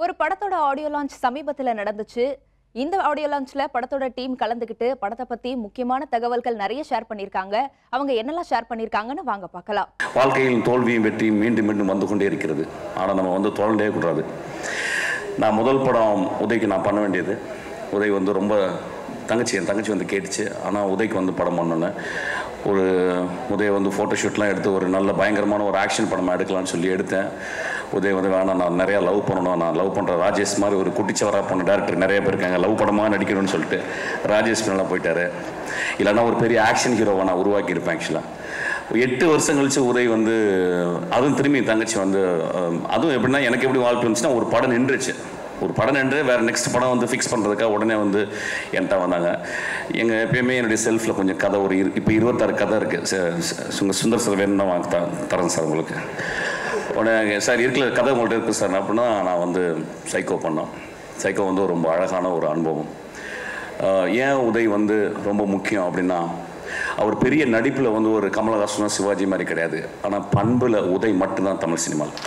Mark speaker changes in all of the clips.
Speaker 1: ஒரு படத்தோட audio launch சமீபத்துல நடந்துச்சு இந்த ஆடியோ லான்ச்ல படத்தோட டீம் கலந்துக்கிட்டு படத்தை பத்தி முக்கியமான தகவல்கள் நிறைய ஷேர் பண்ணியிருக்காங்க அவங்க என்னெல்லாம் ஷேர் பண்ணியிருக்காங்கன்னு வாங்க பார்க்கலாம்
Speaker 2: வாழ்க்கையில் தோல்வியும் வெற்றியும் மீண்டும் மீண்டும் வந்து கொண்டே இருக்கிறது ஆனால் நம்ம வந்து தோல்ண்டே கூடாது நான் முதல் படம் உதய்க்கு நான் பண்ண வேண்டியது உதய் வந்து ரொம்ப தங்கச்சி என் தங்கச்சி வந்து கேட்டுச்சு ஆனால் உதய்க்கு வந்து படம் பண்ணோன்னே ஒரு உதய் வந்து ஃபோட்டோஷூட்லாம் எடுத்து ஒரு நல்ல பயங்கரமான ஒரு ஆக்ஷன் படமாக எடுக்கலாம்னு சொல்லி எடுத்தேன் உதய் வந்து வேணாம் நான் நிறையா லவ் பண்ணணும் நான் லவ் பண்ணுற ராஜேஷ் மாதிரி ஒரு குட்டிச்சவராக பண்ண டேரக்டர் நிறைய பேர் இருக்காங்க லவ் படமாக நடிக்கணும்னு சொல்லிட்டு ராஜேஷ் மேலாம் போயிட்டாரு இல்லைன்னா ஒரு பெரிய ஆக்ஷன் ஹீரோவை நான் உருவாக்கியிருப்பேன் ஆக்சுவலாக எட்டு வருஷம் கழிச்சு உரை வந்து அதுவும் திரும்பி என் தங்கச்சி வந்து அஹ், அதுவும் எப்படின்னா எனக்கு எப்படி வாழ்க்கை இருந்துச்சுன்னா ஒரு படம் நின்றுச்சு ஒரு படம் நின்று வேறு நெக்ஸ்ட் படம் வந்து ஃபிக்ஸ் பண்ணுறதுக்காக உடனே வந்து என்கிட்ட வந்தாங்க எங்கள் எப்பயுமே என்னுடைய செல்ஃபில் கொஞ்சம் கதை ஒரு இரு இப்போ இருபத்தாறு கதை இருக்குது சுந்தர் சார் வேணும்னா வாங்க த தரேன் சார் உங்களுக்கு உடனே சார் இருக்கிற கதை உங்கள்கிட்ட இருக்குது சார் அப்படின்னா நான் வந்து சைக்கோ பண்ணோம் சைக்கோ வந்து ரொம்ப அழகான ஒரு அனுபவம் ஆஹ் ஏன் உதய் வந்து ரொம்ப முக்கியம் அப்படின்னா அவர் பெரிய நடிப்பில் வந்து ஒரு கமலஹாசனும் சிவாஜி மாதிரி கிடையாது ஆனால் பண்பில் உதய் மட்டும்தான் தமிழ் சினிமாவில்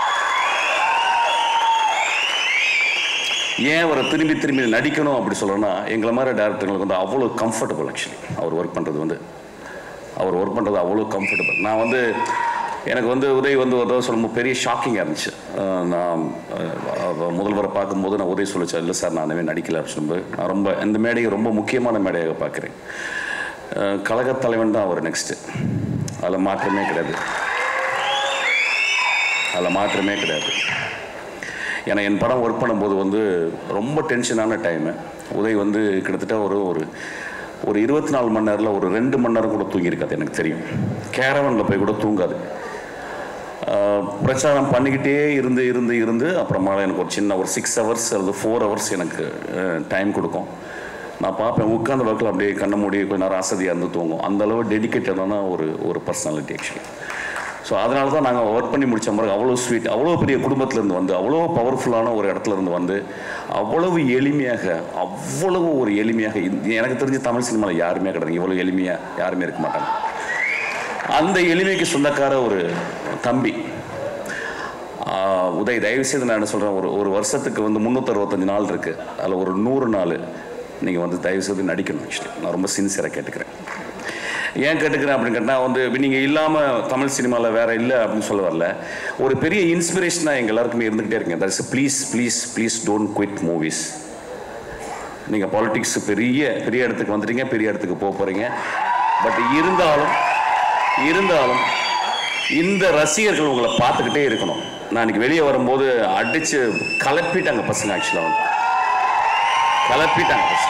Speaker 2: ஏன் அவரை திரும்பி திரும்பி நடிக்கணும் அப்படி சொல்கிறேன்னா எங்களை மாதிரி டேரக்டர்களுக்கு வந்து அவ்வளோ கம்ஃபர்டபுள் ஆக்சுவலி அவர் ஒர்க் பண்ணுறது வந்து அவர் ஒர்க் பண்ணுறது அவ்வளோ கம்ஃபர்டபுள் நான் வந்து எனக்கு வந்து உதய் வந்து ஒரு தடவை சொல்லும்போது பெரிய ஷாக்கிங்காக இருந்துச்சு அஹ் நான் அஹ் முதல்வரை பார்க்கும்போது நான் உதய் சொல்லிச்சேன் இல்லை சார் நான் இனிமேல் நடிக்கல அப்படின்னு சொல்லும்போது நான் ரொம்ப இந்த மேடையை ரொம்ப முக்கியமான மேடையாக பார்க்குறேன் கழகத் தலைவன் தான் அவர் நெக்ஸ்ட்டு அதில் மாற்றமே கிடையாது அதில் மாற்றமே கிடையாது ஏன்னா என் படம் ஒர்க் பண்ணும்போது வந்து ரொம்ப டென்ஷனான டைமு உதய் வந்து கிட்டத்தட்ட ஒரு ஒரு ஒரு இருபத்தி நாலு மணி நேரத்தில் ஒரு ரெண்டு மணி நேரம் கூட தூங்கியிருக்காது எனக்கு தெரியும் கேரவனில் போய் கூட தூங்காது ஆஹ் பிரச்சாரம் பண்ணிக்கிட்டே இருந்து இருந்து இருந்து அப்புறமா எனக்கு ஒரு சின்ன ஒரு சிக்ஸ் ஹவர்ஸ் அல்லது ஃபோர் ஹவர்ஸ் எனக்கு டைம் கொடுக்கும் நான் பார்ப்பேன் உட்கார்ந்த பக்கத்தில் அப்படியே கண்ணை மூடி கொஞ்ச நேரம் அசதியாக இருந்து தூங்கும் அந்த அளவு டெடிக்கேட்டடான ஒரு ஒரு பர்சனாலிட்டி ஆக்சுவலி ஸோ அதனால தான் நாங்கள் ஒர்க் பண்ணி முடிச்ச பிறகு அவ்வளோ ஸ்வீட் அவ்வளோ பெரிய குடும்பத்துலேருந்து வந்து அவ்வளோ பவர்ஃபுல்லான ஒரு இடத்துல இருந்து வந்து அவ்வளவு எளிமையாக அவ்வளவு ஒரு எளிமையாக இந்த- எனக்கு தெரிஞ்ச தமிழ் சினிமாவில் யாருமே கிடையாது இவ்வளோ எளிமையாக யாருமே இருக்க மாட்டாங்க அந்த எளிமைக்கு சொந்தக்கார ஒரு தம்பி ஆஹ் உதய் தயவு செய்து நான் என்ன சொல்கிறேன் ஒரு ஒரு வருஷத்துக்கு வந்து முந்நூற்றறுபத்தஞ்சு நாள் இருக்குது அதில் ஒரு நூறு நாள் நீங்கள் வந்து தயவு செய்து நடிக்கணும் ஆக்சுவலி நான் ரொம்ப சின்சியராக கேட்டுக்கிறேன் ஏன் கேட்டுக்கிறேன் அப்படின்னு கேட்டால் வந்து நீங்கள் இல்லாமல் தமிழ் சினிமாவில் வேற இல்லை அப்படின்னு சொல்ல வரல ஒரு பெரிய இன்ஸ்பிரேஷனாக எங்கள் எல்லாருக்குமே இருந்துக்கிட்டே இருக்கீங்க that's please please please don't quit movies நீங்கள் பாலிடிக்ஸ் பெரிய பெரிய இடத்துக்கு வந்துட்டீங்க பெரிய இடத்துக்கு போக போகிறீங்க பட் இருந்தாலும் இருந்தாலும் இந்த ரசிகர்கள் உங்களை பார்த்துக்கிட்டே இருக்கணும் நான் இன்னைக்கு வெளியே வரும்போது அடிச்சு கலப்பிட்டாங்க பசங்க ஆக்சுவலாக வந்து கலப்பிட்டாங்க பசங்க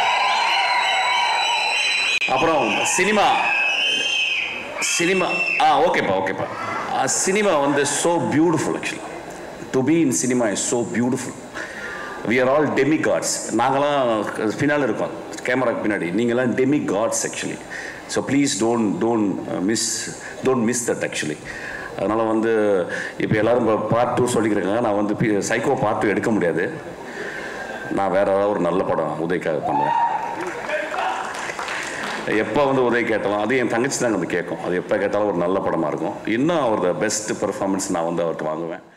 Speaker 2: அப்புறம் சினிமா சினிமா ஆ ஓகேப்பா ஓகேப்பா சினிமா வந்து so beautiful actually to be in cinema is so beautiful we are all demigods நாங்களாம் பின்னால் இருக்கோம் கேமராக்கு பின்னாடி நீங்களாம் demigods actually so please don't don't miss don't miss that actually அதனால் வந்து இப்போ எல்லாரும் இப்போ பார்ட் டூ சொல்லிக்கிறாங்க நான் வந்து சைக்கோ பார்ட் டூ எடுக்க முடியாது நான் வேற ஏதாவது ஒரு நல்ல படம் உதய்க்காக பண்ணுவேன் எப்போ வந்து உதவி கேட்டாலும் அது என் தங்கச்சி தான் வந்து கேட்கும் அது எப்போ கேட்டாலும் ஒரு நல்ல படமாக இருக்கும் இன்னும் அவரோட பெஸ்ட் பெர்ஃபார்மன்ஸ் நான் வந்து அவர்கிட்ட வாங்குவேன்